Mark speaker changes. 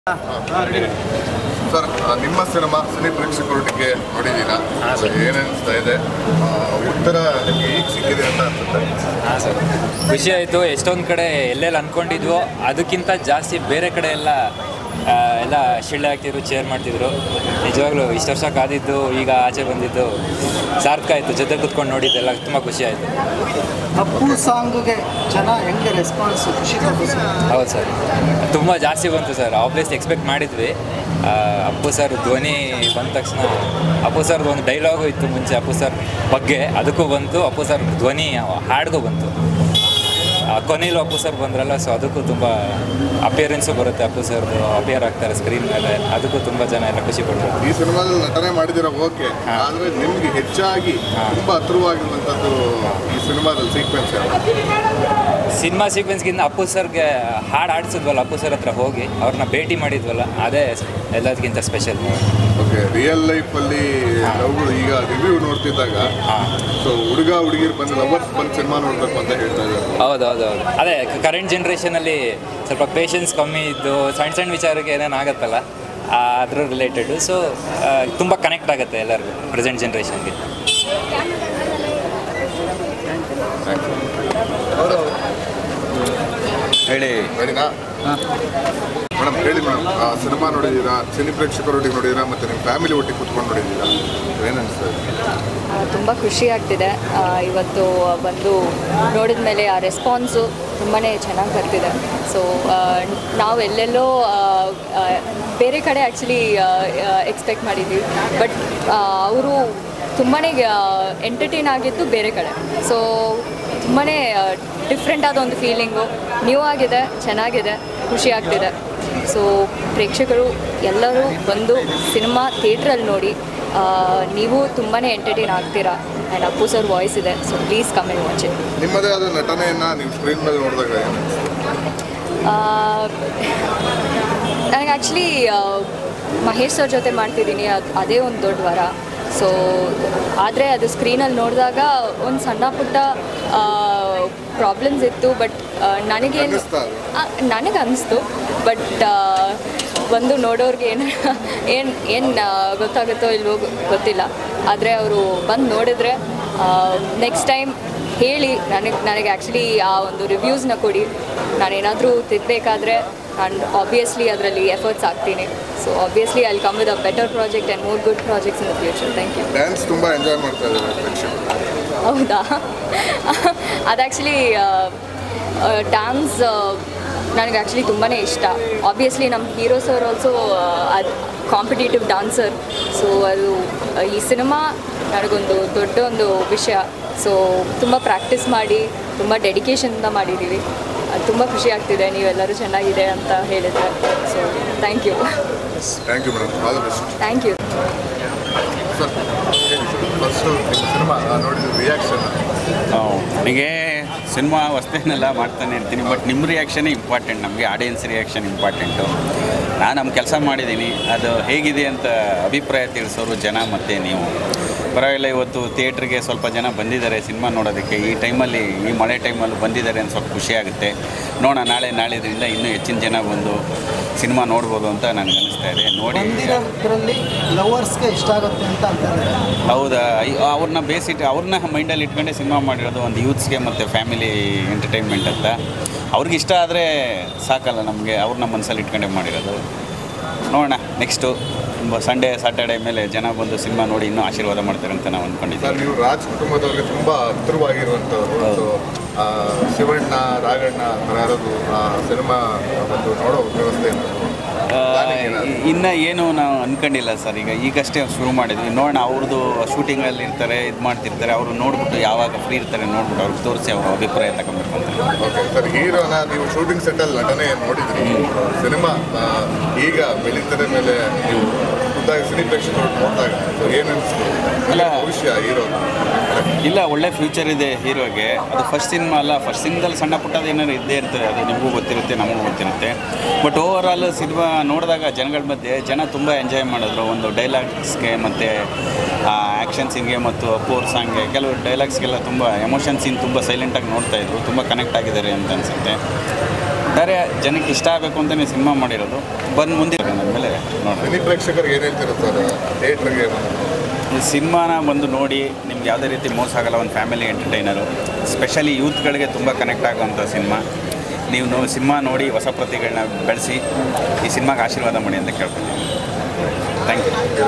Speaker 1: Sir ಆ, ನಿಮ್ಮ cinema cine ಪ್ರೇಕ್ಷಕರೊಟ್ಟಿಗೆ ನೋಡಿದ್ದೀರಾ ಏನೆನಿಸ್ತಾ ಇದೆ ಆ, ಉತ್ತರ ನಿಮಗೆ ಈಗ ಸಿಕ್ಕಿದೆ ಅಂತ ಅನ್ಸುತ್ತೆ
Speaker 2: ಹಾಂ ಸರ್ ಖುಷಿ ಆಯಿತು ಎಷ್ಟೊಂದು ಕಡೆ ಎಲ್ಲೆಲ್ಲಿ ಅಂದ್ಕೊಂಡಿದ್ವೋ ಅದಕ್ಕಿಂತ ಜಾಸ್ತಿ ಬೇರೆ ಕಡೆ ಎಲ್ಲ ಆ, ಎಲ್ಲ ಶಿಳ್ಳೆ ಹಾಕ್ತಿದ್ರು ಚೇರ್ ಮಾಡ್ತಿದ್ರು ನಿಜವಾಗ್ಲೂ ಇಷ್ಟು ವರ್ಷ ಕಾದಿದ್ದು ಈಗ ಆಚೆ ಬಂದಿದ್ದು ಸಾರ್ಥಕ ಆಯಿತು ಜೊತೆ ಕೂತ್ಕೊಂಡು ನೋಡಿದ್ದೆಲ್ಲ ತುಂಬ ಖುಷಿ ಆಯಿತು
Speaker 3: ಅಪ್ಪು ಸಾಂಗ್ಗೆ ಜನ ಹೆಂಗೆ ರೆಸ್ಪಾನ್ಸ್ ಖುಷಿ ಕೊಟ್ಟು
Speaker 2: ಹೌದು ಸರ್ ತುಂಬ ಜಾಸ್ತಿ ಬಂತು ಸರ್ ಆಬ್ವಿಯಸ್ ಎಕ್ಸ್ಪೆಕ್ಟ್ ಮಾಡಿದ್ವಿ ಆ, ಅಪ್ಪು ಸರ್ ಧ್ವನಿ ಬಂದ ತಕ್ಷಣ ಅಪ್ಪು ಸರ್ದು ಒಂದು ಡೈಲಾಗು ಇತ್ತು ಮುಂಚೆ ಅಪ್ಪು ಸರ್ ಬಗ್ಗೆ ಅದಕ್ಕೂ ಬಂತು ಅಪ್ಪು ಸರ್ ಧ್ವನಿ ಹಾಡ್ಗೂ ಬಂತು ಆ, ಕೊನೆಯಲ್ಲೂ ಅಪ್ಪು ಸರ್ ಬಂದ್ರಲ್ಲ ಸೊ ಅದಕ್ಕೂ ತುಂಬ ಅಪಿಯರೆನ್ಸು ಬರುತ್ತೆ ಅಪ್ಪು ಸರ್ದು ಅಪಿಯರ್ ಆಗ್ತಾರೆ ಸ್ಕ್ರೀನ್ ಮೇಲೆ ಅದಕ್ಕೂ ತುಂಬ ಜನ ಎಲ್ಲ ಖುಷಿ ಪಡ್ತಾರೆ
Speaker 1: ಈ ಸಿನಿಮಾದಲ್ಲಿ ನಟನೆ ಮಾಡಿದಿರ ಓಕೆ ಆದ್ರೆ ನಿಮ್ಗೆ ಹೆಚ್ಚಾಗಿ ತುಂಬಾ ಹತ್ರವಾಗಿರುವಂತದ್ದು ಈ ಸಿನಿಮಾದಲ್ಲಿ ಸೀಕ್ವೆನ್ಸ್ ಯಾವುದು
Speaker 2: ಸಿನಿಮಾ ಸೀಕ್ವೆನ್ಸ್ಗಿಂತ ಅಪ್ಪು ಸರ್ಗೆ ಹಾಡು ಆಡಿಸಿದ್ವಲ್ಲ ಅಪ್ಪು ಸರ್ ಹತ್ರ ಹೋಗಿ ಅವ್ರನ್ನ ಭೇಟಿ ಮಾಡಿದ್ವಲ್ಲ ಅದೇ ಎಲ್ಲದಕ್ಕಿಂತ ಸ್ಪೆಷಲ್
Speaker 1: ಓಕೆ ರಿಯಲ್ ಲೈಫ್ ಅಲ್ಲಿ ಲವ್ಗಳು ಈಗ ರಿವ್ಯೂ ನೋಡ್ತಿದ್ದಾಗ
Speaker 2: ಹಾಂ
Speaker 1: ಸೊ ಹುಡುಗ ಹುಡುಗಿರು ಬಂದು ಲವರ್ಸ್ ಬಂದು ಸಿನಿಮಾ ನೋಡ್ಬೇಕು ಅಂತ ಹೇಳ್ತಾ ಇದ್ದಾರೆ
Speaker 2: ಹೌದು ಹೌದು ಹೌದು ಅದೇ ಕರೆಂಟ್ ಜನ್ರೇಷನಲ್ಲಿ ಸ್ವಲ್ಪ ಪೇಷನ್ಸ್ ಕಮ್ಮಿ ಇದ್ದು ಸಣ್ಣ ಸಣ್ಣ ವಿಚಾರಕ್ಕೆ ಏನೇನು ಆಗುತ್ತಲ್ಲ ಆ, ಅದ್ರ ರಿಲೇಟೆಡು ಸೊ ತುಂಬ ಕನೆಕ್ಟ್ ಆಗುತ್ತೆ ಎಲ್ಲರಿಗೂ ಪ್ರೆಸೆಂಟ್ ಜನ್ರೇಷನ್ಗೆ
Speaker 4: ಹೇಳಿ
Speaker 1: ರೆಡಿನಾ ಮೇಡಮ್ ಹೇಳಿ ಮೇಡಮ್ ಸಿನಿಮಾ ನೋಡಿದ್ದೀರಾ ಸಿನಿ ಪ್ರೇಕ್ಷಕರೊಟ್ಟಿಗೆ ನೋಡಿದ್ದೀರಾ ಮತ್ತೆ ನಿಮ್ಮ ಫ್ಯಾಮಿಲಿ ಒಟ್ಟಿಗೆ ಕುತ್ಕೊಂಡು ನೋಡಿದ್ದೀರಾ ಏನು ಅನಿಸ್ತಾ ಇದೆ
Speaker 5: ತುಂಬ ಖುಷಿ ಆಗ್ತಿದೆ ಆ, ಇವತ್ತು ಬಂದು ನೋಡಿದ ಮೇಲೆ ಆ ರೆಸ್ಪಾನ್ಸು ತುಂಬಾ ಚೆನ್ನಾಗಿ ಬರ್ತಿದೆ ಸೊ ನಾವು ಎಲ್ಲೆಲ್ಲೋ ಆ, ಆ, ಬೇರೆ ಕಡೆ ಆ್ಯಕ್ಚುಲಿ ಎಕ್ಸ್ಪೆಕ್ಟ್ ಮಾಡಿದ್ವಿ ಬಟ್ ಅವರು ತುಂಬಾ ಎಂಟರ್ಟೈನ್ ಆಗಿದ್ದು ಬೇರೆ ಕಡೆ ಸೊ ತುಂಬಾ ಡಿಫ್ರೆಂಟ್ ಆದ ಒಂದು ಫೀಲಿಂಗು ನ್ಯೂ ಆಗಿದೆ ಚೆನ್ನಾಗಿದೆ ಖುಷಿ ಆಗ್ತಿದೆ ಸೊ ಪ್ರೇಕ್ಷಕರು ಎಲ್ಲರೂ ಬಂದು ಸಿನಿಮಾ ಥಿಯೇಟ್ರಲ್ಲಿ ನೋಡಿ ಆ, ನೀವು ತುಂಬಾ ಎಂಟರ್ಟೈನ್ ಆಗ್ತೀರಾ ಆ್ಯಂಡ್ ಅಪ್ಪು ಸರ್ ವಾಯ್ಸ್ ಇದೆ so please come and watch it
Speaker 1: ನಿಮ್ಮದೇ ಆದ ನಟನೆಯನ್ನ ನೀವು ಸ್ಕ್ರೀನ್ ಮೇಲೆ ನೋಡಿದಾಗ ಏನು ಅನ್ಸುತ್ತೆ?
Speaker 5: ನನಗೆ ಆ್ಯಕ್ಚುಲಿ ಮಹೇಶ್ ಅವ್ರ ಜೊತೆ ಮಾಡ್ತಿದ್ದೀನಿ ಅದು ಅದೇ ಒಂದು ದೊಡ್ಡ ವರ ಸೊ ಆದರೆ ಅದು ಸ್ಕ್ರೀನಲ್ಲಿ ನೋಡಿದಾಗ ಒಂದು ಸಣ್ಣ ಪುಟ್ಟ ಪ್ರಾಬ್ಲಮ್ಸ್ ಇತ್ತು ಬಟ್ ನನಗೇನು
Speaker 1: ಅನ್ನಿಸ್ತಾ ಅದು?
Speaker 5: ನನಗೆ ಅನ್ನಿಸ್ತು ಬಟ್ ಬಂದು ನೋಡೋರಿಗೆ ಏನು ಏನು ಏನು ಗೊತ್ತಾಗುತ್ತೋ ಇಲ್ವೋ ಗೊ- ಗೊತ್ತಿಲ್ಲ ಆದರೆ ಅವರು ಬಂದು ನೋಡಿದ್ರೆ ನೆಕ್ಸ್ಟ್ ಟೈಮ್ ಹೇಳಿ ನನಗೆ ನನಗೆ ಆ್ಯಕ್ಚುಲಿ ಆ ಒಂದು ರಿವ್ಯೂಸ್ನ ಕೊಡಿ ನಾನೇನಾದರೂ ತಿದ್ದಬೇಕಾದ್ರೆ ನಾನು ಆಬ್ವಿಯಸ್ಲಿ ಅದರಲ್ಲಿ ಎಫರ್ಟ್ಸ್ ಹಾಕ್ತೀನಿ ಸೊ ಆಬ್ವಿಯಸ್ಲಿ ಅಲ್ಲಿ come with a better project and more good projects in the future thank you
Speaker 1: dance ತುಂಬಾ ಎಂಜಾಯ್ ಮಾಡ್ತಾ ಇದ್ದಾರೆ ಪ್ರೇಕ್ಷಕರು
Speaker 5: ಹೌದಾ ಅದು ಆ್ಯಕ್ಚುಲಿ ಡ್ಯಾನ್ಸ್ ನನಗೆ ಆ್ಯಕ್ಚುಲಿ ತುಂಬಾ ಇಷ್ಟ ಆಬ್ವಿಯಸ್ಲಿ ನಮ್ಮ ಹೀರೋಸ್ ಅವ್ರು ಆಲ್ಸೋ ಅದು ಕಾಂಪಿಟೇಟಿವ್ ಡಾನ್ಸರ್ ಸೊ ಅದು ಆ, ಈ ಸಿನಿಮಾ ನನಗೊಂದು ದೊಡ್ಡ ಒಂದು ವಿಷಯ ಸೊ ತುಂಬ ಪ್ರಾಕ್ಟೀಸ್ ಮಾಡಿ ತುಂಬ ಡೆಡಿಕೇಶನ್ನಿಂದ ಮಾಡಿದ್ದೀವಿ ಅದು ತುಂಬ ಖುಷಿ ಆಗ್ತಿದೆ ನೀವೆಲ್ಲರೂ ಚೆನ್ನಾಗಿದೆ ಅಂತ ಹೇಳಿದರೆ so thank you
Speaker 1: thank you madam all the best
Speaker 5: thank you
Speaker 1: sir first ನಿಮ್ಮ ಸಿನಿಮಾ ನೋಡಿದ ರಿಯಾಕ್ಷನ್
Speaker 4: ನನಗೆ ಸಿನಿಮಾ ಹೊಸ್ತೇನೆಲ್ಲ ಮಾಡ್ತಾನೆ ಇರ್ತೀನಿ ಬಟ್ ನಿಮ್ಮ ರಿಯಾಕ್ಷನ್ ಇಂಪಾರ್ಟೆಂಟ್ ನಮಗೆ ಆಡಿಯನ್ಸ್ ರಿಯಾಕ್ಷನ್ ಇಂಪಾರ್ಟೆಂಟು ನಾನು ನಮ್ಮ ಕೆಲಸ ಮಾಡಿದ್ದೀನಿ ಅದು ಹೇಗಿದೆ ಅಂತ ಅಭಿಪ್ರಾಯ ತಿಳಿಸೋರು ಜನ ಮತ್ತು ನೀವು ಪರವಾಗಿಲ್ಲ ಇವತ್ತು ಥಿಯೇಟ್ರಿಗೆ ಸ್ವಲ್ಪ ಜನ ಬಂದಿದ್ದಾರೆ ಸಿನಿಮಾ ನೋಡೋದಕ್ಕೆ ಈ ಟೈಮಲ್ಲಿ ಈ ಮಳೆ ಟೈಮಲ್ಲಿ ಬಂದಿದ್ದಾರೆ ಅಂತ ಸ್ವಲ್ಪ ಖುಷಿ ಆಗುತ್ತೆ ನೋಡೋಣ ನಾಳೆ ನಾಳೆದ್ರಿಂದ ಇನ್ನೂ ಹೆಚ್ಚಿನ ಜನ ಬಂದು ಸಿನಿಮಾ ನೋಡ್ಬೋದು ಅಂತ ನನಗೆ ಅನಿಸ್ತಾ ಇದೆ ನೋಡಿ
Speaker 3: ಬಂದಿರೋದ್ರಲ್ಲಿ ಲವರ್ಸ್ಗೆ ಇಷ್ಟ ಆಗುತ್ತೆ ಅಂತ ಅಂತಾರೆ
Speaker 4: ಹೌದಾ ಅಯ್ಯೋ, ಅವ್ರನ್ನ ಬೇಸಿಟ್ಟು ಅವ್ರನ್ನ ಮೈಂಡಲ್ಲಿ ಇಟ್ಕೊಂಡೆ ಸಿನಿಮಾ ಮಾಡಿರೋದು ಒಂದು ಯೂತ್ಸ್ಗೆ ಮತ್ತು ಫ್ಯಾಮಿಲಿ ಎಂಟರ್ಟೈನ್ಮೆಂಟ್ ಅಂತ ಅವ್ರಿಗೆ ಇಷ್ಟ ಆದರೆ ಸಾಕಲ್ಲ ನಮಗೆ ಅವ್ರನ್ನ ಮನಸ್ಸಲ್ಲಿ ಇಟ್ಕೊಂಡೆ ಮಾಡಿರೋದು ನೋಡೋಣ ನೆಕ್ಸ್ಟು ಸಂಡೇ ಸ್ಯಾಟರ್ಡೆ ಮೇಲೆ ಜನ ಬಂದು ಸಿನಿಮಾ ನೋಡಿ ಇನ್ನೂ ಆಶೀರ್ವಾದ ಮಾಡ್ತಾರೆ ಅಂತ ನಾವು
Speaker 1: ಸರ್
Speaker 4: ಅಂದ್ಕೊಂಡಿದ್ದೀವಿ
Speaker 1: ನೀವು ರಾಜ್ ಕುಟುಂಬದವ್ರಿಗೆ ತುಂಬಾ ಹತ್ತಿರವಾಗಿರುವಂಥವ್ರು ಸೊ ಆ, ಶಿವಣ್ಣ ರಾಘಣ್ಣ ಥರ ಯಾರಾದ್ರು ಆ ಸಿನಿಮಾ ಒಂದು ನೋಡೋ ವ್ಯವಸ್ಥೆ ಏನಾದ್ರು planning ಏನಾದ್ರು?
Speaker 4: ಇನ್ನು ಏನು ನಾವು ಅಂದ್ಕೊಂಡಿಲ್ಲ ಸರ್ ಈಗ ಈಗಷ್ಟೇ ಶುರು ಮಾಡಿದ್ವಿ ನೋಡೋಣ ಅವ್ರದ್ದು ಶೂಟಿಂಗಲ್ಲಿ ಇರ್ತಾರೆ ಇದು ಮಾಡ್ತಿರ್ತಾರೆ ಅವರು ನೋಡ್ಬಿಟ್ಟು ಯಾವಾಗ ಫ್ರೀ ಇರ್ತಾರೆ ನೋಡ್ಬಿಟ್ಟು ಅವ್ರಿಗೆ ತೋರಿಸಿ ಅವ್ರ ಅಭಿಪ್ರಾಯ ತಗೊಬೇಕು ಅಂತ
Speaker 1: ಓಕೆ ಸರ್ ಹೀರೋನ ನೀವು ಶೂಟಿಂಗ್ ಸೆಟ್ಟಲ್ಲಿ ನಟನೆ ನೋಡಿದ್ರಿ ಸಿನಿಮಾ ಆ, ಈಗ ಬೆಳೀತದೆ ಮೇಲೆ ನೀವು ಖುದ್ದಾಗಿ ಸಿನಿ ಪ್ರೇಕ್ಷಕರು ನೋಡಿದಾಗ ಸೊ ಏನು ಅನಿಸ್ತು
Speaker 4: ಇಲ್ಲ.
Speaker 1: ಭವಿಷ್ಯ ಹೀರೋ
Speaker 4: ಇಲ್ಲ ಒಳ್ಳೆ ಫ್ಯೂಚರ್ ಇದೆ ಹೀರೋಗೆ ಅದು ಫಸ್ಟ್ ಸಿನಿಮಾ ಅಲ್ಲ ಫಸ್ಟ್ ಸಿನಿಮಾದಲ್ಲಿ ಸಣ್ಣ ಪುಟ್ಟದು ಏನಾದ್ರು ಇದ್ದೇ ಇರ್ತದೆ ಅದು ನಿಮಗೂ ಗೊತ್ತಿರುತ್ತೆ ನಮಗೂ ಗೊತ್ತಿರುತ್ತೆ ಬಟ್ ಓವರ್ ಆಲ್ ಸಿನಿಮಾ ನೋಡಿದಾಗ ಜನಗಳ ಮಧ್ಯೆ ಜನ ತುಂಬ ಎಂಜಾಯ್ ಮಾಡಿದ್ರು ಒಂದು ಡೈಲಾಗ್ಸ್ಗೆ ಮತ್ತು ಆ್ಯಕ್ಷನ್ ಸೀನ್ಗೆ ಮತ್ತು ಅಪ್ಪೋರ್ ಸಾಂಗ್ಗೆ ಕೆಲವು ಡೈಲಾಗ್ಸ್ಗೆಲ್ಲ ತುಂಬ ಎಮೋಷನ್ ಸೀನ್ ತುಂಬ ಸೈಲೆಂಟಾಗಿ ನೋಡ್ತಾ ಇದ್ರು ತುಂಬ ಕನೆಕ್ಟ್ ಆಗಿದ್ದಾರೆ ಅಂತ ಅನಿಸುತ್ತೆ ಒಟ್ಟಾರೆ ಜನಕ್ಕೆ ಇಷ್ಟ ಆಗಬೇಕು ಅಂತಲೇ ಸಿನಿಮಾ ಮಾಡಿರೋದು ಬಂದು ಮುಂದೆ ಮೇಲೆ ನೋಡಿ
Speaker 1: ಸಿನಿ ಪ್ರೇಕ್ಷಕರಿಗೆ ಏನು ಹೇಳ್ತೀರ ಸರ್ ಥಿಯೇಟ್ರಿಗೆ
Speaker 4: ಈ ಸಿನಿಮಾನ ಬಂದು ನೋಡಿ ನಿಮ್ಗೆ ಯಾವುದೇ ರೀತಿ ಮೋಸ ಆಗಲ್ಲ ಒಂದು ಫ್ಯಾಮಿಲಿ ಎಂಟರ್ಟೈನರು ಸ್ಪೆಷಲಿ ಯೂತ್ಗಳಿಗೆ ತುಂಬ ಕನೆಕ್ಟ್ ಆಗುವಂಥ ಸಿನಿಮಾ ನೀವು ನೋ ಸಿನಿಮಾ ನೋಡಿ ಹೊಸ ಪ್ರತಿಗಳನ್ನ ಬೆಳೆಸಿ ಈ ಸಿನಿಮಾಗೆ ಆಶೀರ್ವಾದ ಮಾಡಿ ಅಂತ ಕೇಳ್ಕೊತೀನಿ ಥ್ಯಾಂಕ್ ಯು